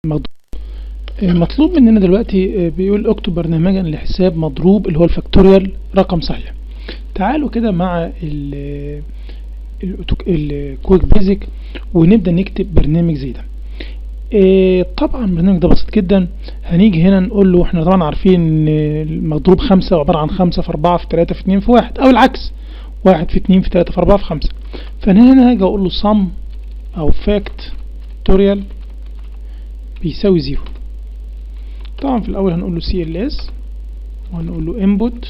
مضروب مطلوب مننا دلوقتي بيقول اكتب برنامجا لحساب مضروب اللي هو الفاكتوريال رقم صحيح تعالوا كده مع ال الكويك بيزك ونبدا نكتب برنامج زي ده إيه طبعا البرنامج ده بسيط جدا هنيجي هنا نقول له احنا طبعا عارفين ان المضروب خمسة عبارة عن خمسة في أربعة في تلاتة في اتنين في واحد أو العكس واحد في اتنين في تلاتة في أربعة في خمسة فأنا هنا هاجي أقول له sum أو factorial بيساوي زيرو طبعا في الأول هنقول له CLS وهنقول له input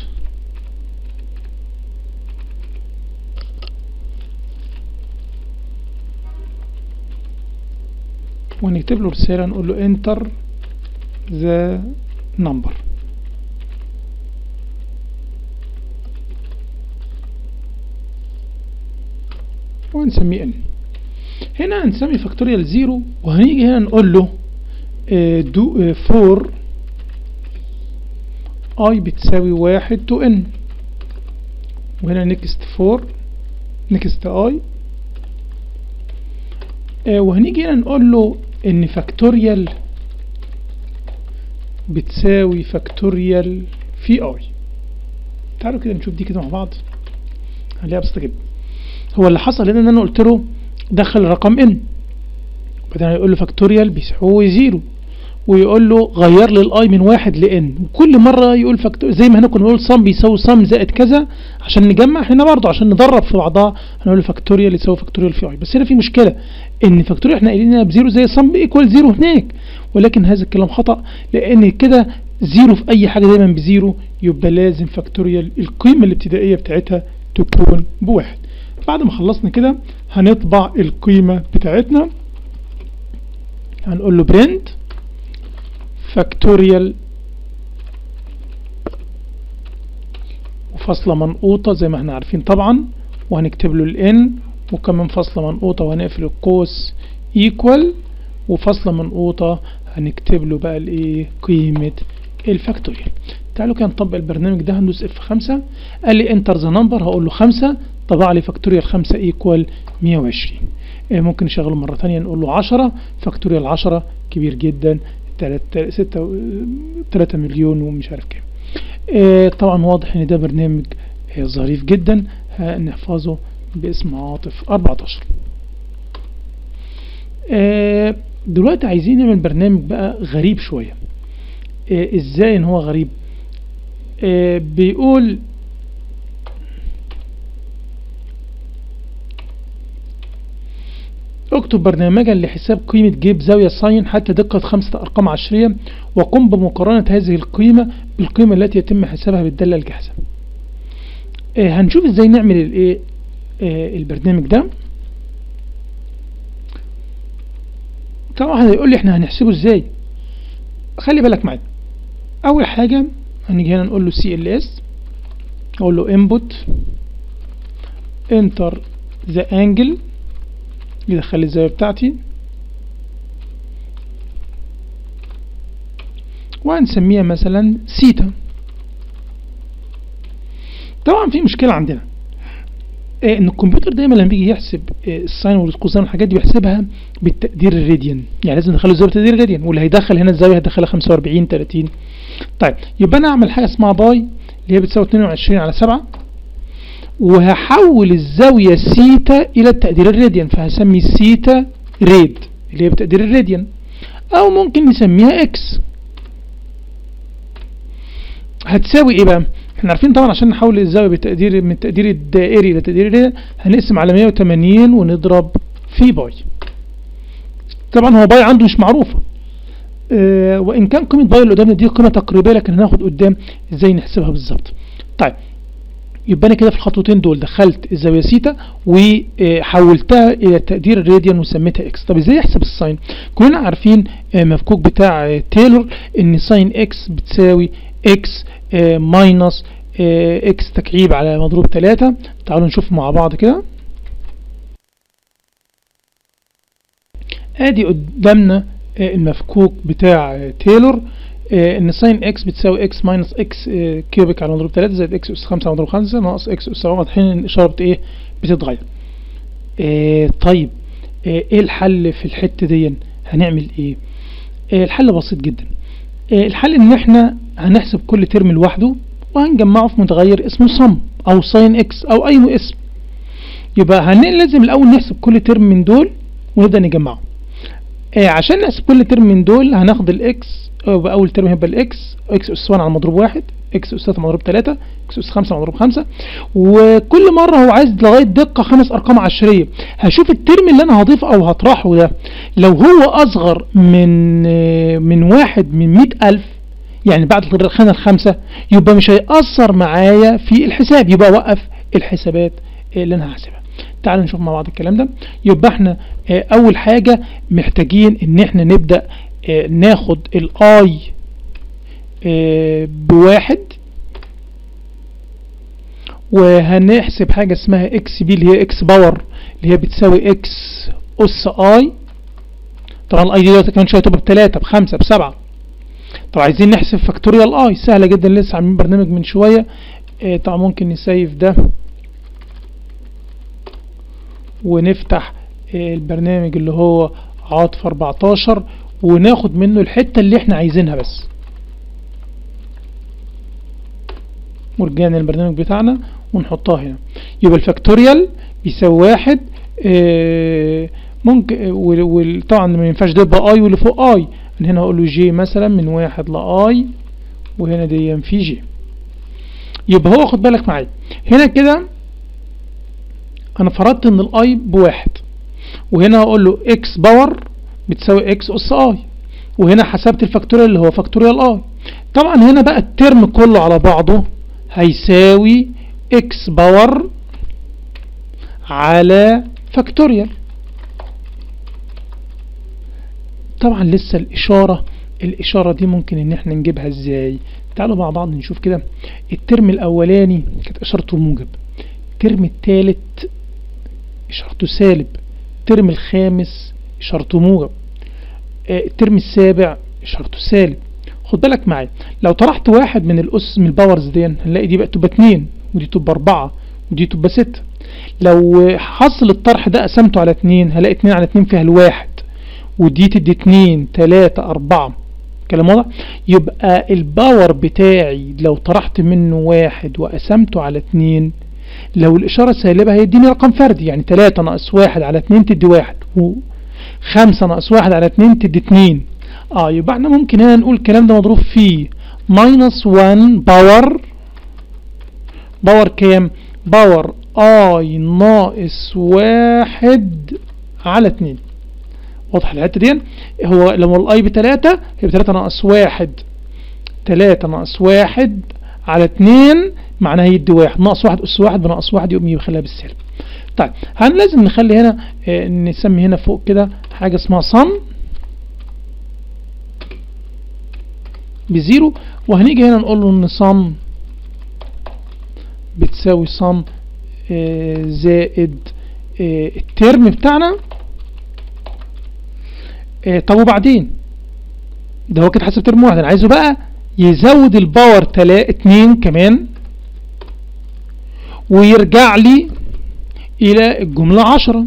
ونكتب له رسالة نقول له enter the number وهنسميه n هنا هنسمي فاكتوريال زيرو وهنيجي هنا نقول له دو فور اي بتساوي واحد تو ان وهنا نكست فور نكست اي وهنيجي هنا نقول له ان فاكتوريال بتساوي فاكتوريال في اي تعالوا كده نشوف دي كده مع بعض هنلاقيها بسيطه جدا هو اللي حصل هنا ان انا قلت له دخل رقم ان بعدين هيقول له فاكتوريال بيساوي زيرو ويقول له غير لي الاي من واحد لان وكل مره يقول فاكتور زي ما هنا كنا بنقول صم بيساوي صم زائد كذا عشان نجمع هنا برضه عشان ندرب في بعضها هنقول له فاكتوريال يساوي فاكتوريال في اي بس هنا في مشكله ان فاكتوريال احنا قايلين بزيرو زي صم ايكوال زيرو هناك ولكن هذا الكلام خطا لان كده زيرو في اي حاجه دايما بزيرو يبقى لازم فاكتوريال القيمه الابتدائيه بتاعتها تكون بواحد بعد ما خلصنا كده هنطبع القيمه بتاعتنا هنقول له برنت فاكتوريال وفاصلة منقوطة زي ما احنا عارفين طبعا وهنكتب له الان وكمان فاصلة منقوطة وهنقفل القوس ايكوال وفاصلة منقوطة هنكتب له بقى الايه قيمة الفاكتوريال تعالوا كده نطبق البرنامج ده هندوس اف 5 قال لي انتر ذا نمبر هقول له 5 طبع لي فاكتوريال 5 ايكوال 120 اه ممكن نشغله مرة ثانيه نقول له 10 فاكتوريال 10 كبير جدا 3 6 3 مليون ومش عارف كام اه طبعا واضح ان ده برنامج اه ظريف جدا هنحفظه باسم عاطف 14 اه دلوقتي عايزين نعمل برنامج بقى غريب شوية اه ازاي ان هو غريب اه بيقول اكتب برنامجا لحساب قيمة جيب زاوية ساين حتى دقة خمسة أرقام عشرية وقم بمقارنة هذه القيمة بالقيمة التي يتم حسابها بالدالة الجاهزة آه هنشوف ازاي نعمل الايه آه البرنامج ده طبعا هيقول لي احنا هنحسبه ازاي خلي بالك معايا اول حاجة هنيجي هنا نقول له سي ال اس اقول له input enter the angle يدخل الزاوية بتاعتي وهنسميها مثلا سيتا طبعا في مشكلة عندنا إيه ان الكمبيوتر دايما لما بيجي يحسب إيه الساين والكوساين والحاجات دي بيحسبها بالتقدير الراديان يعني لازم ندخله الزاويه بالتقدير الراديان واللي هيدخل هنا الزاويه هيدخلها 45 30 طيب يبقى انا اعمل حاجه اسمها باي اللي هي بتساوي 22 على 7 وهحول الزاوية سيتا إلى التقدير الراديان فهسمي سيتا ريد اللي هي بتقدير الراديان أو ممكن نسميها إكس هتساوي إيه بقى؟ احنا عارفين طبعا عشان نحول الزاوية بالتقدير من التقدير الدائري إلى التقدير الراديان هنقسم على 180 ونضرب في باي طبعا هو باي عنده مش معروفة اه وإن كان قيمة باي اللي قدامنا دي قيمة تقريبية لكن هناخد قدام إزاي نحسبها بالظبط طيب يبقى انا كده في الخطوتين دول دخلت الزاويه سيتا وحولتها الى التقدير الراديان وسميتها اكس طب ازاي احسب الساين كلنا عارفين مفكوك بتاع تايلور ان ساين اكس بتساوي اكس ماينس اكس تكعيب على مضروب 3 تعالوا نشوف مع بعض كده ادي قدامنا المفكوك بتاع تايلور آه ان ساين اكس بتساوي اكس ماينس اكس آه كيوبيك على مضروب 3 زائد اكس اس 5 على مضروب 5 ناقص اكس اس 7 واضحين ان الاشاره ايه بتتغير آه طيب ايه الحل في الحته دي هنعمل ايه آه، الحل بسيط جدا آه، الحل ان احنا هنحسب كل ترم لوحده وهنجمعه في متغير اسمه sum او sin x او اي اسم يبقى هن لازم الاول نحسب كل ترم من دول ونبدا نجمعه آه عشان نحسب كل ترم من دول هناخد الاكس يبقى اول ترم هيبقى الاكس اكس اس 1 على مضروب واحد اكس اس 3 مضروب 3 اكس اس 5 مضروب 5 وكل مره هو عايز لغايه دقه خمس ارقام عشريه هشوف الترم اللي انا هضيفه او هطرحه ده لو هو اصغر من آه، من واحد من 100000 يعني بعد الخانه الخامسه يبقى مش هيأثر معايا في الحساب يبقى اوقف الحسابات اللي انا هحسبها تعالوا نشوف مع بعض الكلام ده يبقى احنا آه، اول حاجه محتاجين ان احنا نبدا آه، ناخد الاي بواحد وهنحسب حاجه اسمها اكس بي اللي هي اكس باور اللي هي بتساوي اكس اس اي طبعا الاي دي دلوقتي كمان شويه تبقى بثلاثه بخمسه بسبعه طب عايزين نحسب فاكتوريال اي سهله جدا لسه عاملين برنامج من شويه آه، طبعا ممكن نسيف ده ونفتح آه، البرنامج اللي هو عاطف 14 وناخد منه الحتة اللي احنا عايزينها بس ورجعنا البرنامج بتاعنا ونحطها هنا يبقى الفاكتوريال بيساوي واحد آه، ممكن وطبعا ما ينفعش ده يبقى اي واللي فوق اي أنا هنا اقول له جي مثلا من واحد لاي وهنا دي في جي يبقى هو خد بالك معايا هنا كده انا فرضت ان الاي بواحد وهنا هقول له اكس باور بتساوي اكس اس اي وهنا حسبت الفاكتوريال اللي هو فاكتوريال اي طبعا هنا بقى الترم كله على بعضه هيساوي اكس باور على فاكتوريال طبعا لسه الاشاره الاشاره دي ممكن ان احنا نجيبها ازاي تعالوا مع بعض نشوف كده الترم الاولاني كانت اشارته موجب الترم الثالث اشارته سالب الترم الخامس اشارته موجب آه، الترم السابع اشارته سالب خد بالك معايا لو طرحت واحد من الاس من الباورز دي هنلاقي دي بقى تبقى اتنين ودي تبقى اربعة ودي تبقى ستة لو حصل الطرح ده قسمته على اتنين هلاقي اتنين على اتنين فيها الواحد ودي تدي اتنين تلاتة اربعة كلام واضح يبقى الباور بتاعي لو طرحت منه واحد وقسمته على اتنين لو الإشارة سالبة هيديني رقم فردي يعني 3 ناقص 1 على 2 تدي 1 و5 ناقص 1 على 2 تدي 2 اه يبقى احنا ممكن هنا نقول الكلام ده مضروب فيه ماينس 1 باور باور كام؟ باور اي ناقص 1 على 2 واضح الحته دي هو لو الاي ب 3 هي 3 ناقص 1 3 ناقص 1 على 2 معناها يدي واحد ناقص واحد أس واحد بناقص واحد يقوم يخليها بالسالب طيب هن لازم نخلي هنا آه نسمي هنا فوق كده حاجة اسمها صن بزيرو وهنيجي هنا نقول له ان صن بتساوي صن آه زائد آه الترم بتاعنا آه طب وبعدين ده هو كده حسب ترم واحد انا عايزه بقى يزود الباور تلا اتنين كمان ويرجع لي الى الجملة عشرة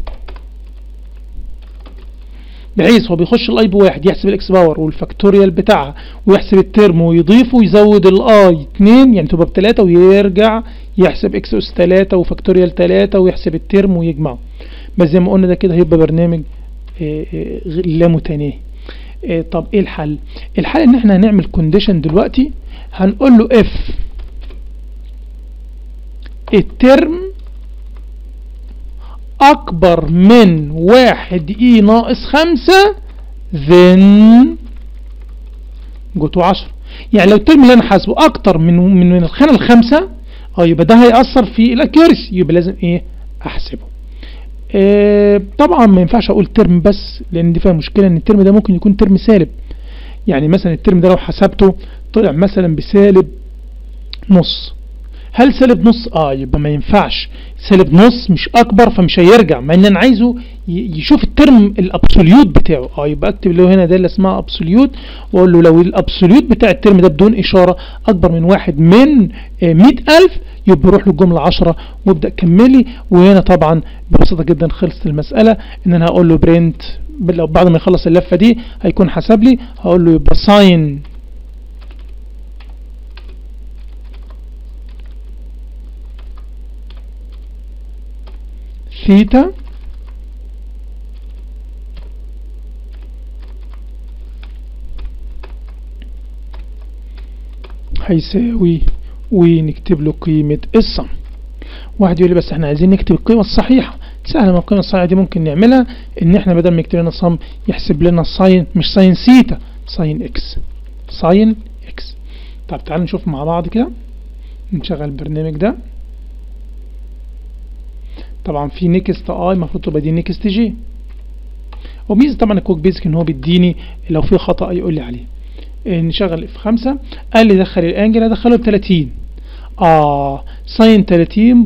بحيث هو بيخش الاي بواحد يحسب الاكس باور والفاكتوريال بتاعها ويحسب الترم ويضيفه ويزود الاي 2 يعني تبقى بتلاتة ويرجع يحسب اكس اس 3 وفاكتوريال 3 ويحسب الترم ويجمعه بس زي ما قلنا ده كده هيبقى برنامج لا متناهي طب ايه الحل الحل ان احنا هنعمل كونديشن دلوقتي هنقول له اف الترم اكبر من واحد اي ناقص خمسة then جوتو عشرة يعني لو الترم اللي انا حاسبه اكتر من من, من الخانة الخامسة اه يبقى ده هيأثر في الاكيورسي يبقى لازم ايه احسبه آه طبعا ما ينفعش اقول ترم بس لان دي فيها مشكلة ان الترم ده ممكن يكون ترم سالب يعني مثلا الترم ده لو حسبته طلع مثلا بسالب نص هل سالب نص اه يبقى ما ينفعش سالب نص مش اكبر فمش هيرجع مع ان انا عايزه يشوف الترم الابسوليوت بتاعه اه يبقى اكتب له هنا ده اللي اسمها ابسوليوت واقول له لو الابسوليوت بتاع الترم ده بدون اشاره اكبر من واحد من آه 100000 يبقى روح للجمله 10 وابدا كملي وهنا طبعا ببساطه جدا خلصت المساله ان انا هقول له برنت لو بعد ما يخلص اللفه دي هيكون حسب لي هقول له يبقى ساين ثيتا هيساوي ونكتب له قيمة الصم واحد يقول لي بس احنا عايزين نكتب القيمة الصحيحة سهلة ما القيمة الصحيحة دي ممكن نعملها ان احنا بدل ما يكتب لنا صم يحسب لنا ساين مش ساين سيتا ساين اكس ساين اكس طب تعالوا نشوف مع بعض كده نشغل البرنامج ده طبعا في نيكست اي المفروض تبقى دي نيكست جي وميزه طبعا الكوك بيزك ان هو بيديني لو في خطا يقول لي عليه إيه نشغل اف 5 قال لي دخل الانجل ادخله ب 30 اه ساين 30.50018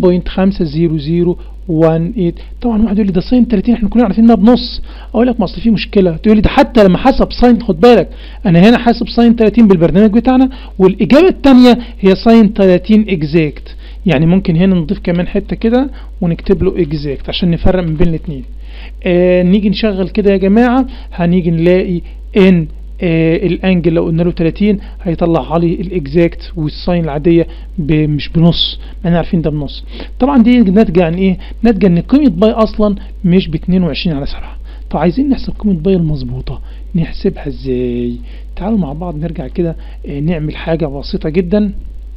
طبعا واحد يقول لي ده ساين 30 احنا كلنا عارفين انها بنص اقول لك ما اصل في مشكله تقول لي ده حتى لما حسب ساين خد بالك انا هنا حاسب ساين 30 بالبرنامج بتاعنا والاجابه الثانيه هي ساين 30 اكزاكت يعني ممكن هنا نضيف كمان حته كده ونكتب له اكزاكت عشان نفرق من بين الاثنين آه نيجي نشغل كده يا جماعه هنيجي نلاقي ان آه الانجل لو قلنا له 30 هيطلع لي الاكزاكت والساين العاديه مش بنص ما احنا عارفين ده بنص طبعا دي ناتجه عن ايه ناتجه ان قيمه باي اصلا مش ب 22 على 7 طب عايزين نحسب قيمه باي المظبوطه نحسبها ازاي تعالوا مع بعض نرجع كده آه نعمل حاجه بسيطه جدا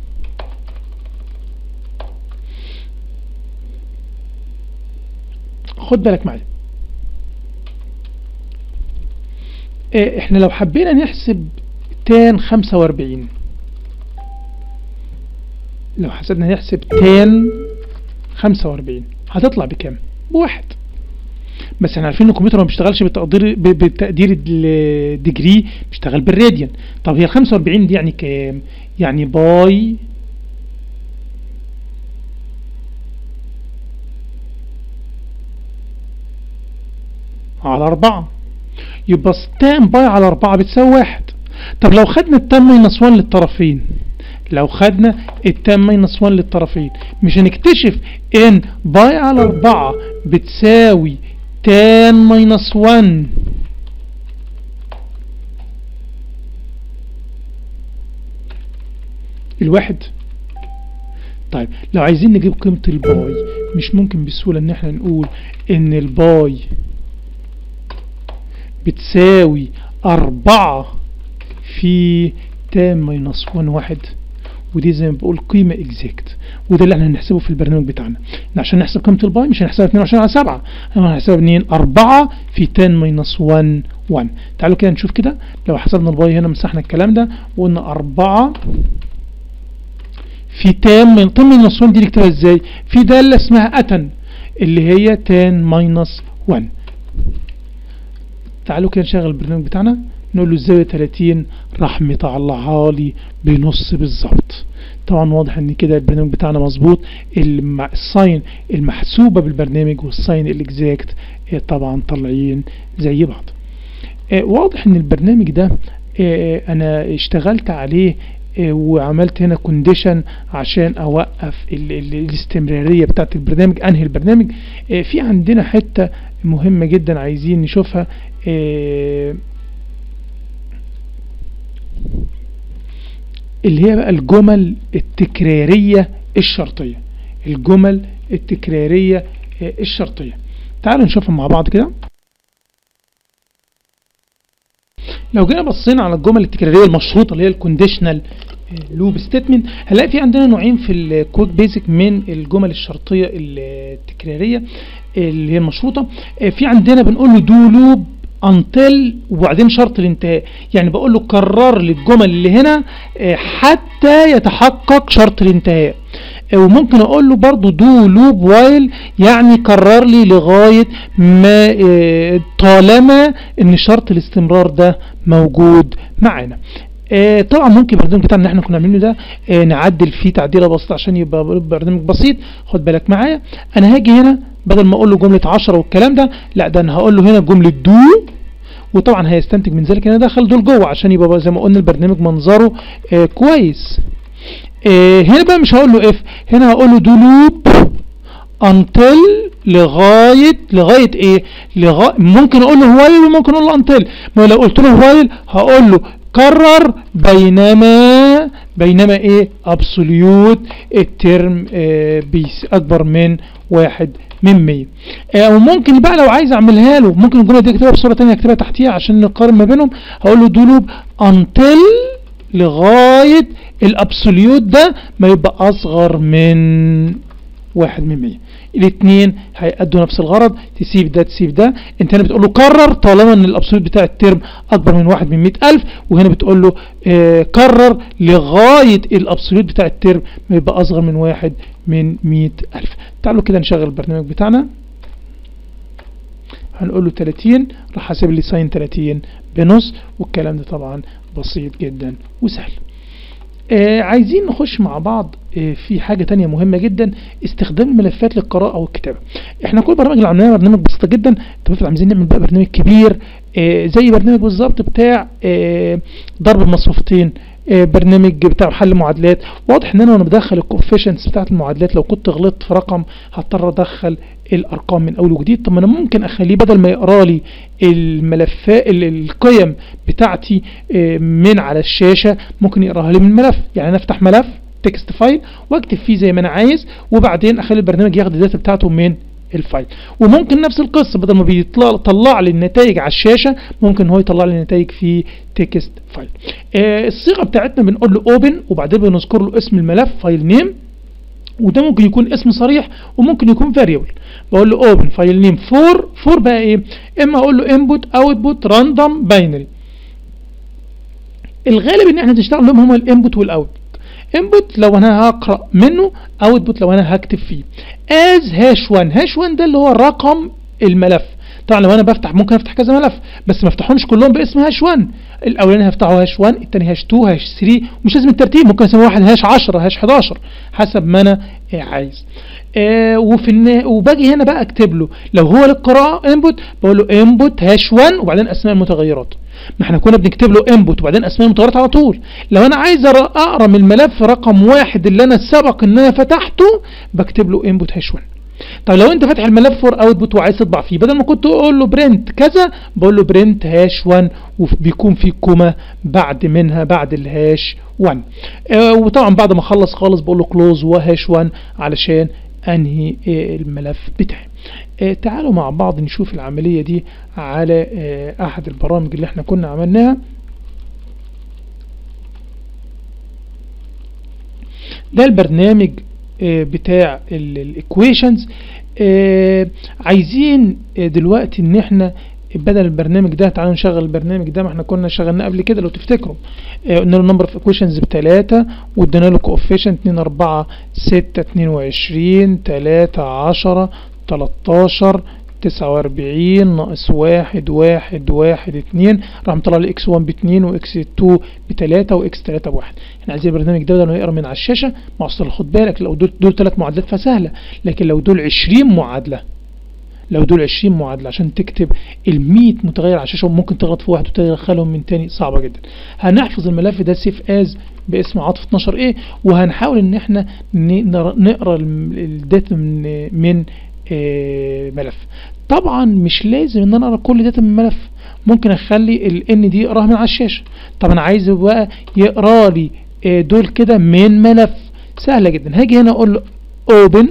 خد بالك معايا احنا لو حبينا نحسب تان 45 لو حسبنا نحسب تان 45 هتطلع بكام بواحد بس احنا عارفين ان الكمبيوتر ما بيشتغلش بالتقدير بالتقدير الديجري بيشتغل بالراديان طب هي ال 45 دي يعني كام يعني باي على أربعة يبقى ستان باي على أربعة بتساوي واحد طب لو خدنا التان ماينس 1 للطرفين لو خدنا التان ماينس 1 للطرفين مش هنكتشف ان باي على أربعة بتساوي تان ماينس 1 الواحد طيب لو عايزين نجيب قيمة الباي مش ممكن بسهولة ان احنا نقول ان الباي بتساوي أربعة في تان ماينس وان واحد ودي زي ما بقول قيمة اكزاكت وده اللي احنا هنحسبه في البرنامج بتاعنا عشان نحسب قيمة الباي مش هنحسبها 22 على 7 احنا هنحسبها منين 4 في تان ماينس 1 1 تعالوا كده نشوف كده لو حسبنا الباي هنا مسحنا الكلام ده وقلنا 4 في تان تان ماينس 1 دي نكتبها ازاي في دالة اسمها اتن اللي هي تان ماينس 1 تعالوا كده نشغل البرنامج بتاعنا نقول له الزاوية 30 راح مطلعها لي بنص بالظبط طبعا واضح ان كده البرنامج بتاعنا مظبوط الساين المحسوبة بالبرنامج والساين الاكزاكت طبعا طالعين زي بعض واضح ان البرنامج ده انا اشتغلت عليه وعملت هنا كونديشن عشان اوقف ال ال الاستمرارية بتاعت البرنامج انهي البرنامج في عندنا حتة مهمة جدا عايزين نشوفها اللي هي بقى الجمل التكرارية الشرطية الجمل التكرارية الشرطية تعالوا نشوفهم مع بعض كده لو جينا بصينا على الجمل التكرارية المشروطة اللي هي الكونديشنال لوب ستيتمنت هنلاقي في عندنا نوعين في الكود بيزك من الجمل الشرطية التكرارية اللي هي المشروطة في عندنا بنقول له دو لوب until وبعدين شرط الانتهاء يعني بقول له كرر لي الجمل اللي هنا حتى يتحقق شرط الانتهاء وممكن اقول له برضو دو لوب وايل يعني كرر لي لغاية ما طالما ان شرط الاستمرار ده موجود معانا آه طبعا ممكن البرنامج بتاعنا اللي احنا كنا عاملينه ده آه نعدل فيه تعديله بسيطه عشان يبقى برنامج بسيط خد بالك معايا انا هاجي هنا بدل ما اقول له جمله 10 والكلام ده لا ده انا هقول له هنا جمله دو وطبعا هيستنتج من ذلك ان انا دخل دول جوه عشان يبقى زي ما قلنا البرنامج منظره آه كويس هنا بقى مش هقول له اف هنا هقول له دو لوب until لغاية لغاية ايه لغاية ممكن اقول له while وممكن اقول له until ما لو قلت له while هقول له كرر بينما بينما ايه absolute الترم آه بيس اكبر من واحد من 100 او ممكن بقى لو عايز اعملها له ممكن الجمله دي اكتبها بصوره ثانيه اكتبها تحتيها عشان نقارن ما بينهم هقول له دو لوب until لغايه الابسوليوت ده ما يبقى اصغر من واحد من 100 الاثنين هيأدوا نفس الغرض تسيب ده تسيب ده انت هنا بتقول له كرر طالما ان الابسوليوت بتاع الترم اكبر من واحد من 100000 وهنا بتقول له آه كرر لغايه الابسوليوت بتاع الترم ما يبقى اصغر من واحد من 100000 تعالوا كده نشغل البرنامج بتاعنا هنقول له 30 راح حاسب لي ساين 30 بنص والكلام ده طبعا بسيط جدا وسهل آه عايزين نخش مع بعض آه في حاجة تانية مهمة جدا استخدام الملفات للقراءة والكتابة احنا كل برامج اللي عملناها برنامج بسيطة جدا طب افرض عايزين نعمل بقى برنامج كبير آه زي برنامج بالظبط بتاع آه ضرب المصفوفتين آه برنامج بتاع حل معادلات واضح ان انا وانا بدخل الكوفيشنتس بتاعت المعادلات لو كنت غلطت في رقم هضطر ادخل الارقام من اول وجديد طب ما انا ممكن اخليه بدل ما يقرا لي الملفات القيم بتاعتي من على الشاشه ممكن يقراها لي من الملف يعني انا افتح ملف تكست فايل واكتب فيه زي ما انا عايز وبعدين اخلي البرنامج ياخد الداتا بتاعته من الفايل وممكن نفس القصه بدل ما بيطلع لي النتائج على الشاشه ممكن هو يطلع لي النتائج في تكست فايل آه الصيغه بتاعتنا بنقول له اوبن وبعدين بنذكر له اسم الملف فايل نيم وده ممكن يكون اسم صريح وممكن يكون فاريبل بقول له اوبن فايل نيم فور فور بقى ايه اما اقول له انبوت اوتبوت راندوم باينري الغالب ان احنا نشتغل لهم هما الانبوت والاوتبوت انبوت لو انا هقرا منه اوتبوت لو انا هكتب فيه از هاش 1 هاش 1 ده اللي هو رقم الملف طبعا لو انا بفتح ممكن افتح كذا ملف بس ما افتحهمش كلهم باسم هاش 1 الاولاني هفتحه هاش 1 الثاني هاش 2 هاش 3 مش لازم الترتيب ممكن اسمي واحد هاش 10 هاش 11 حسب ما انا عايز آه وفي النا... وباجي هنا بقى اكتب له لو هو للقراءه انبوت بقول له انبوت هاش 1 وبعدين اسماء المتغيرات ما احنا كنا بنكتب له انبوت وبعدين اسماء المتغيرات على طول لو انا عايز اقرا من الملف رقم واحد اللي انا سبق ان انا فتحته بكتب له انبوت هاش 1 طب لو انت فاتح الملف فور اوتبوت وعايز تطبع فيه بدل ما كنت اقول له برنت كذا بقول له برنت هاش 1 وبيكون في كوما بعد منها بعد الهاش 1 اه وطبعا بعد ما اخلص خالص بقول له كلوز وهاش 1 علشان انهي اه الملف بتاعي اه تعالوا مع بعض نشوف العملية دي على اه احد البرامج اللي احنا كنا عملناها ده البرنامج بتاع الايكويشنز عايزين دلوقتي ان احنا بدل البرنامج ده تعالوا نشغل البرنامج ده ما احنا كنا شغلناه قبل كده لو تفتكروا قلنا له نمبر اوف ايكويشنز بثلاثة وادينا له كوفيشنت 2 4 6 22 3 10 13 تسعة واربعين ناقص واحد واحد واحد اتنين راح مطلع لي اكس 1 باتنين واكس 2 بتلاتة واكس تلاتة بواحد احنا عايزين البرنامج ده بدل ما يقرا من على الشاشة ما اصل خد بالك لو دول, دول تلات معادلات فسهلة لكن لو دول عشرين معادلة لو دول 20 معادلة عشان تكتب ال 100 متغير على الشاشة وممكن تغلط في واحد وتدخلهم من تاني صعبة جدا هنحفظ الملف ده سيف از باسم عاطف 12 ايه وهنحاول ان احنا نقرا الداتا من, من اه ملف طبعا مش لازم ان انا اقرا كل داتا من الملف ممكن اخلي ال ان دي اقراها من على الشاشه طب انا عايز بقى يقرا لي اه دول كده من ملف سهله جدا هاجي هنا اقول له open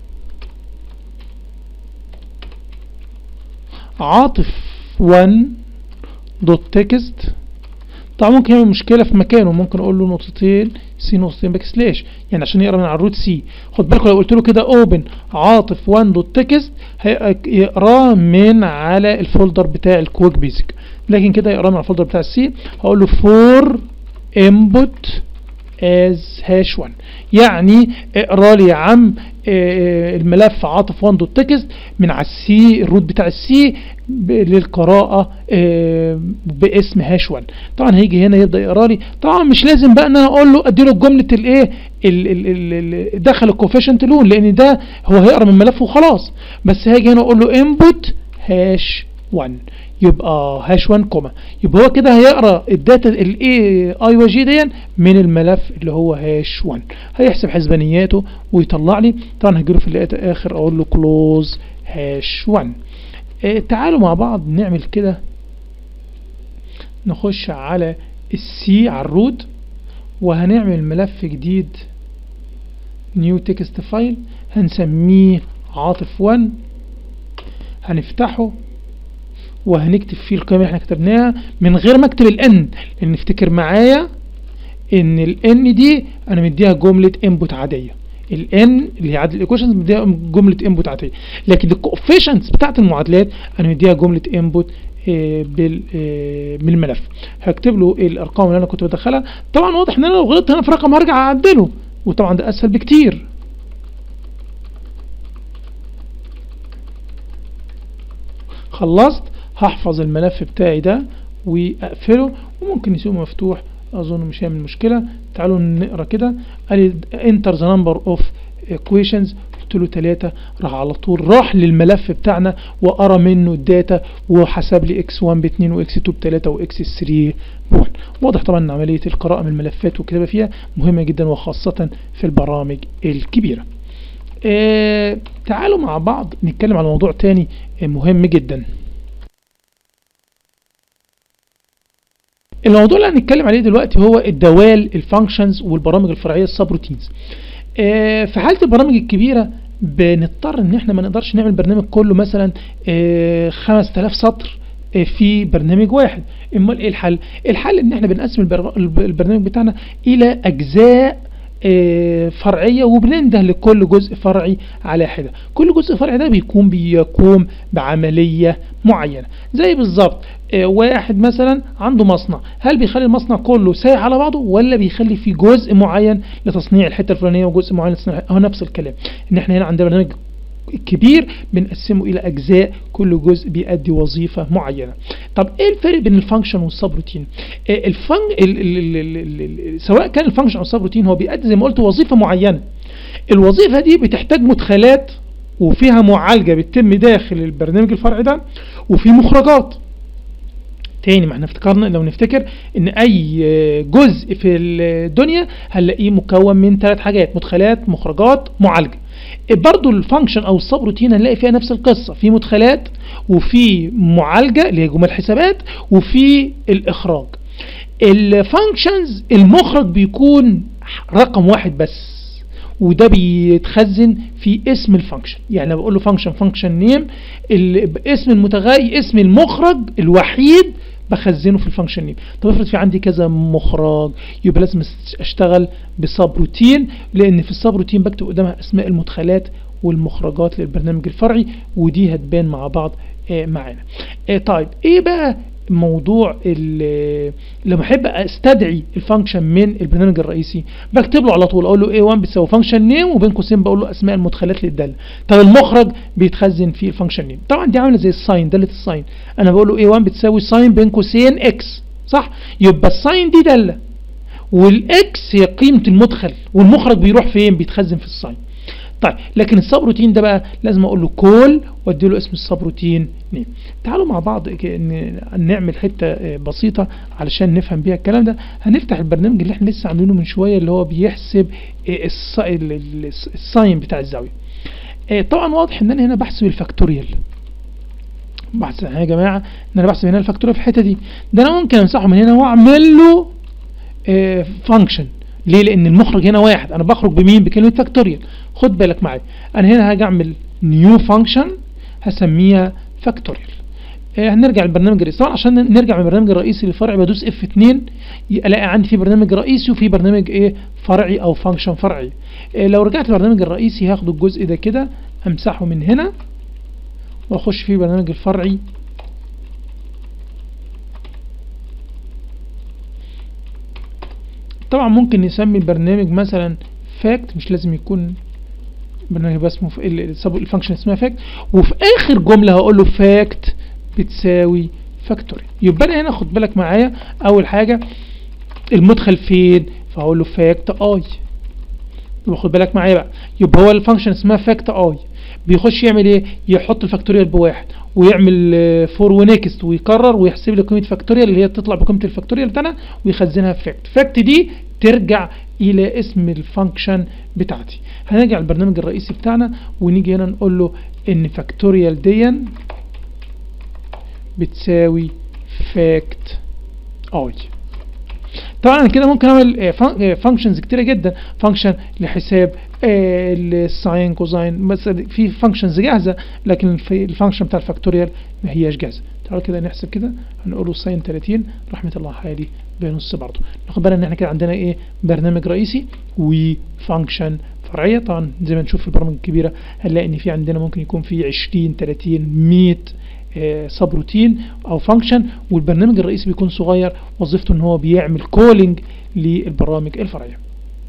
عاطف 1 دوت تكست طبعا ممكن يعمل مشكله في مكانه ممكن اقول له نقطتين سي نقطتين باك سلاش يعني عشان يقرا من على الروت سي خد بالكم لو قلت له كده اوبن عاطف 1 دوت تكست هيقراه من على الفولدر بتاع الكويك بيزك لكن كده يقراه من على الفولدر بتاع السي هقول له فور انبوت از هاش 1 يعني اقرا لي يا عم الملف عاطف 1 دوت تكست من على السي الروت بتاع السي للقراءة باسم هاش 1 طبعا هيجي هنا يبدا يقرا لي طبعا مش لازم بقى ان انا اقول له ادي له جمله الايه دخل الكوفيشنت لون لان ده هو هيقرا من ملفه وخلاص بس هاجي هنا اقول له انبوت هاش 1 يبقى هاش 1 كوما يبقى هو كده هيقرا الداتا الاي اي وجي دي من الملف اللي هو هاش 1 هيحسب حسبانياته ويطلع لي طبعا هجيله في الاخر اقول له كلوز هاش 1 اه تعالوا مع بعض نعمل كده نخش على السي على الروت وهنعمل ملف جديد نيو تكست فايل هنسميه عاطف 1 هنفتحه وهنكتب فيه القيمة اللي احنا كتبناها من غير ما اكتب الان لان افتكر معايا ان الان دي انا مديها جملة انبوت عادية الان اللي هي عدد الايكويشنز مديها جملة انبوت عادية لكن الكوفيشنتس بتاعت المعادلات انا مديها جملة انبوت بال من الملف هكتب له الارقام اللي انا كنت بدخلها طبعا واضح ان انا لو غلطت هنا في رقم هرجع اعدله وطبعا ده اسهل بكتير خلصت هحفظ الملف بتاعي ده واقفله وممكن نسيبه مفتوح اظن مش هيعمل مشكله تعالوا نقرا كده قال لي enter the number of equations قلت له 3 راح على طول راح للملف بتاعنا وقرا منه الداتا وحسب لي x1 ب 2 وx2 ب 3 وx3 ب 1 واضح طبعا ان عمليه القراءه من الملفات والكتابه فيها مهمه جدا وخاصه في البرامج الكبيره آه تعالوا مع بعض نتكلم على موضوع تاني مهم جدا الموضوع اللي هنتكلم عليه دلوقتي هو الدوال الفانكشنز والبرامج الفرعيه السبروتينز آه في حاله البرامج الكبيره بنضطر ان احنا ما نقدرش نعمل برنامج كله مثلا آه 5000 سطر آه في برنامج واحد امال ايه الحل الحل ان احنا بنقسم البرنامج بتاعنا الى اجزاء فرعية وبننده لكل جزء فرعي على حدة كل جزء فرعي ده بيكون بيقوم بعملية معينة زي بالظبط واحد مثلا عنده مصنع هل بيخلي المصنع كله سايح على بعضه ولا بيخلي فيه جزء معين لتصنيع الحتة الفلانية وجزء معين لتصنيع هو نفس الكلام ان احنا هنا عندنا برنامج كبير بنقسمه الى اجزاء كل جزء بيؤدي وظيفه معينه طب ايه الفرق بين الفانكشن والسبروتين الفن... ال... ال... ال... ال... سواء كان الفانكشن او السبروتين هو بيؤدي زي ما قلت وظيفه معينه الوظيفه دي بتحتاج مدخلات وفيها معالجه بتتم داخل البرنامج الفرعي ده وفي مخرجات تاني ما احنا افتكرنا لو نفتكر ان اي جزء في الدنيا هنلاقيه مكون من ثلاث حاجات مدخلات مخرجات معالجه برضو الفانكشن او السب روتين هنلاقي فيها نفس القصه في مدخلات وفي معالجه اللي هي جمل حسابات وفي الاخراج الفانكشنز المخرج بيكون رقم واحد بس وده بيتخزن في اسم الفانكشن يعني لما بقول له فانكشن فانكشن نيم اسم المتغير اسم المخرج الوحيد بخزنه في الفانكشن نيم طب افرض في عندي كذا مخرج يبقى لازم اشتغل بسب روتين لان في السب روتين بكتب قدامها اسماء المدخلات والمخرجات للبرنامج الفرعي ودي هتبان مع بعض آه معانا آه طيب ايه بقى موضوع لما احب استدعي الفانكشن من البرنامج الرئيسي بكتب له على طول اقول له a1 بتساوي فانكشن نيم وبين قوسين بقول له اسماء المدخلات للداله طب المخرج بيتخزن في الفانكشن نيم طبعا دي عامله زي الساين داله الساين انا بقول له a1 بتساوي ساين بين قوسين اكس صح يبقى الساين دي داله والاكس هي قيمه المدخل والمخرج بيروح فين بيتخزن في الساين طيب لكن السب روتين ده بقى لازم اقول له كول وادي له اسم السب روتين نيم تعالوا مع بعض نعمل حته بسيطه علشان نفهم بيها الكلام ده هنفتح البرنامج اللي احنا لسه عاملينه من شويه اللي هو بيحسب الساين بتاع الزاويه طبعا واضح ان انا هنا بحسب الفاكتوريال بحسب يا جماعه ان انا بحسب هنا الفاكتوريال في الحته دي ده انا ممكن امسحه من هنا واعمل له فانكشن ليه لان المخرج هنا واحد انا بخرج بمين بكلمه فاكتوريال خد بالك معايا انا هنا هاجي اعمل نيو فانكشن هسميها فاكتوريال آه هنرجع للبرنامج الرئيسي طبعا عشان نرجع من البرنامج الرئيسي للفرعي بدوس اف 2 الاقي عندي في برنامج رئيسي وفي برنامج ايه فرعي او فانكشن فرعي آه لو رجعت للبرنامج الرئيسي هاخد الجزء ده كده امسحه من هنا واخش في البرنامج الفرعي طبعا ممكن نسمي البرنامج مثلا فاكت مش لازم يكون برنامج بس اسمه الفانكشن اسمها فاكت وفي اخر جمله هقول له فاكت بتساوي فاكتوري يبقى انا هنا خد بالك معايا اول حاجه المدخل فين فهقول له فاكت اي يبقى خد بالك معايا بقى يبقى هو الفانكشن اسمها فاكت اي بيخش يعمل ايه يحط الفاكتوريال بواحد ويعمل فور ونكست ويكرر ويحسب لي قيمه فاكتوريال اللي هي تطلع بقيمه الفاكتوريال بتاعنا ويخزنها في فاكت فاكت دي ترجع الى اسم الفانكشن بتاعتي هنرجع البرنامج الرئيسي بتاعنا ونيجي هنا نقول له ان فاكتوريال دي بتساوي فاكت اي طبعا كده ممكن اعمل فانكشنز كتيره جدا فانكشن لحساب الساين كوزاين مثلا في فانكشنز جاهزه لكن الفانكشن بتاع الفاكتوريال ما هياش جاهزه تعالوا كده نحسب كده هنقول له ساين 30 رحمه الله حالي بنص برضه ناخد بالنا ان احنا كده عندنا ايه برنامج رئيسي وفانكشن فرعيه طبعا زي ما نشوف في البرامج الكبيره هنلاقي ان في عندنا ممكن يكون في 20 30 100 سب روتين او فانكشن والبرنامج الرئيسي بيكون صغير وظيفته ان هو بيعمل كولينج للبرامج الفرعيه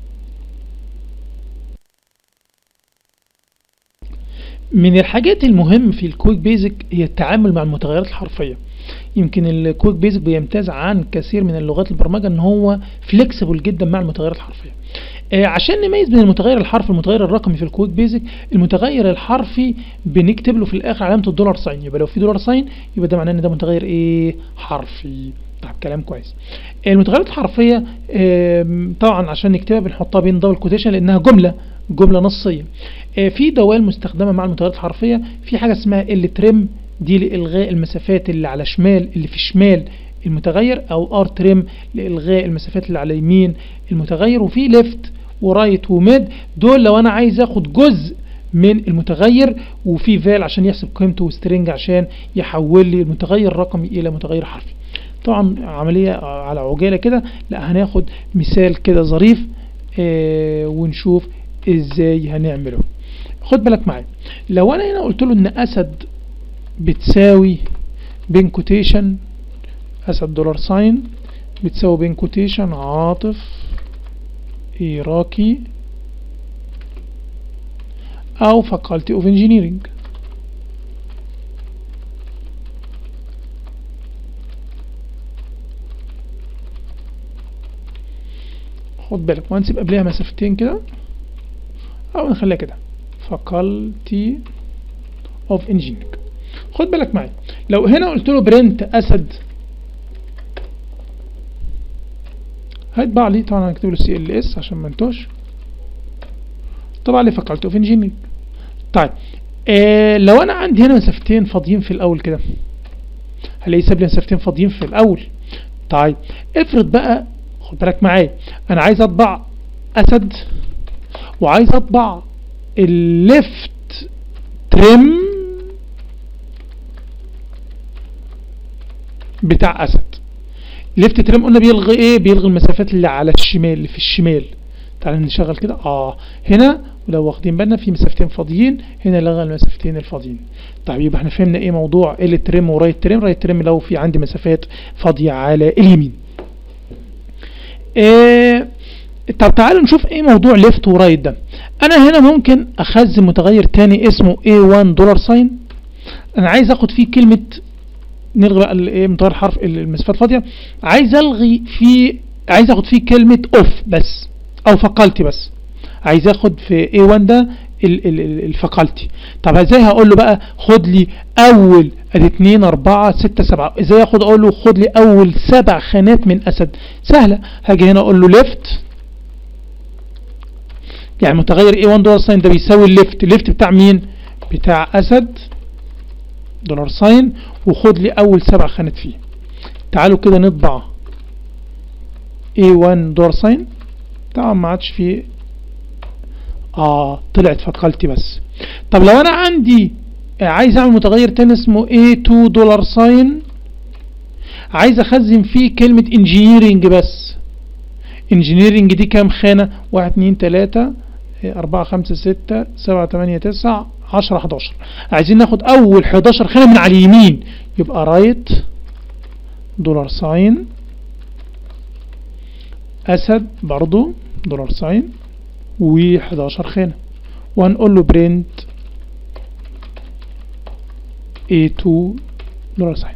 من الحاجات المهم في الكويك بيزك هي التعامل مع المتغيرات الحرفيه يمكن الكويك بيزك بيمتاز عن كثير من اللغات البرمجه ان هو فليكسيبل جدا مع المتغيرات الحرفيه آه عشان نميز بين المتغير الحرفي والمتغير الرقمي في الكويك بيزك المتغير الحرفي بنكتب له في الاخر علامه الدولار ساين يبقى لو في دولار ساين يبقى ده معناه ان ده متغير ايه حرفي طب كلام كويس المتغيرات الحرفيه آه طبعا عشان نكتبها بنحطها بين دبل كوتيشن لانها جمله جمله نصيه آه في دوال مستخدمه مع المتغيرات الحرفيه في حاجه اسمها ال تريم دي لالغاء المسافات اللي على شمال اللي في شمال المتغير او ار تريم لالغاء المسافات اللي على يمين المتغير وفي ليفت ورايت وميد دول لو انا عايز اخد جزء من المتغير وفي فال عشان يحسب قيمته وسترنج عشان يحول لي المتغير الرقمي الى متغير حرفي طبعا عملية على عجالة كده لا هناخد مثال كده ظريف آه ونشوف ازاي هنعمله خد بالك معايا لو انا هنا قلت له ان اسد بتساوي بين كوتيشن اسد دولار ساين بتساوي بين كوتيشن عاطف إيراكي أو Faculty of Engineering خد بالك وهنسيب قبلها مسافتين كده أو نخليها كده Faculty of Engineering خد بالك معايا لو هنا قلت له برنت أسد هيطبع لي طبعا هنكتب له سي ال اس عشان ما انتوش طبعا لي فاكولتي اوف انجينيرنج طيب آه لو انا عندي هنا مسافتين فاضيين في الاول كده هلاقي ساب لي مسافتين فاضيين في الاول طيب افرض بقى خد بالك معايا انا عايز اطبع اسد وعايز اطبع الليفت تريم بتاع اسد ليفت تريم قلنا بيلغي ايه بيلغي المسافات اللي على الشمال اللي في الشمال تعالى نشغل كده اه هنا ولو واخدين بالنا في مسافتين فاضيين هنا لغى المسافتين الفاضيين طيب يبقى احنا فهمنا ايه موضوع ال تريم ورايت تريم رايت تريم لو في عندي مسافات فاضيه على اليمين إيه طب تعالوا نشوف ايه موضوع ليفت ورايت ده انا هنا ممكن اخزن متغير تاني اسمه A1 دولار ساين انا عايز اخد فيه كلمه نلغي بقى الايه متغير حرف المسافات الفاضيه عايز الغي في عايز اخد فيه كلمه اوف بس او فقالتي بس عايز اخد في A1 ده الفقالتي طب ازاي هقول له بقى خد لي اول ادي 2 4 6 7 ازاي اخد اقول له خد لي اول سبع خانات من اسد سهله هاجي هنا اقول له ليفت يعني متغير A1 دولار ساين ده بيساوي الليفت الليفت بتاع مين بتاع اسد دولار ساين وخد لي اول سبع خانات فيه تعالوا كده نطبع A1 دولار ساين طبعا ما عادش فيه اه طلعت فتقلتي بس طب لو انا عندي عايز اعمل متغير تاني اسمه A2 دولار ساين عايز اخزن فيه كلمة انجينيرنج بس انجينيرنج دي كام خانة واحد اتنين تلاتة أربعة خمسة ستة سبعة تمانية تسعة عشرة حداشر عايزين ناخد أول حداشر خانة من على اليمين يبقى رايت دولار ساين أسد برضو دولار ساين و11 خانة وهنقول له برنت A2 دولار ساين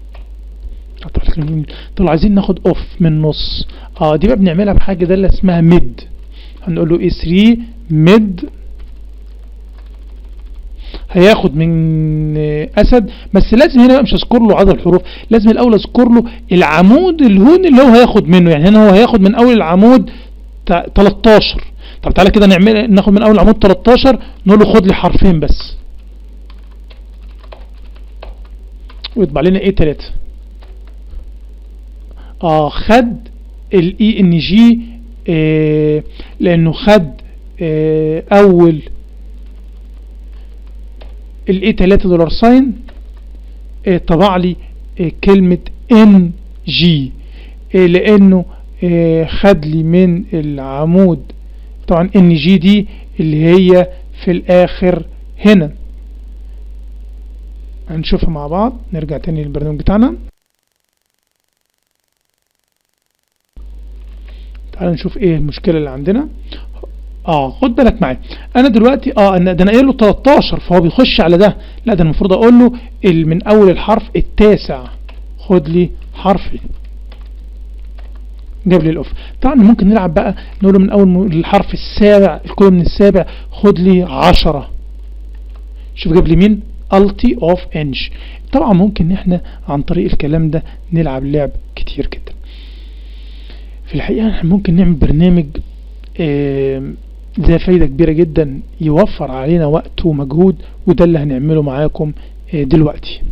طب عايزين ناخد اوف من نص اه دي بقى بنعملها بحاجه ده اللي اسمها ميد هنقول له A3 ميد هياخد من آه، اسد بس لازم هنا بقى مش اذكر له عدد الحروف لازم الاول اذكر له العمود الهون اللي هو هياخد منه يعني هنا هو هياخد من اول العمود تا- 13 طب تعالى كده نعمل ناخد من اول العمود 13 نقول له خد لي حرفين بس ويطبع لنا ايه 3 اه خد الاي ان جي آه لانه خد آه اول الاي 3 دولار ساين آه طبع لي آه كلمة ان جي آه لانه آه خد لي من العمود طبعا ان جي دي اللي هي في الاخر هنا هنشوفها مع بعض نرجع تاني للبرنامج بتاعنا تعال نشوف ايه المشكلة اللي عندنا اه خد بالك معايا انا دلوقتي اه انا ده انا قايل له 13 فهو بيخش على ده لا ده المفروض اقول له ال- من اول الحرف التاسع خد لي حرفي جاب لي الاوف طبعا ممكن نلعب بقى نقول له من اول م- الحرف السابع الكل من السابع خد لي 10 شوف جاب لي مين التي اوف انج طبعا ممكن ان احنا عن طريق الكلام ده نلعب لعب كتير جدا في الحقيقة احنا ممكن نعمل برنامج آم، ذا فايدة كبيرة جدا يوفر علينا وقت ومجهود وده اللي هنعمله معاكم آه، دلوقتي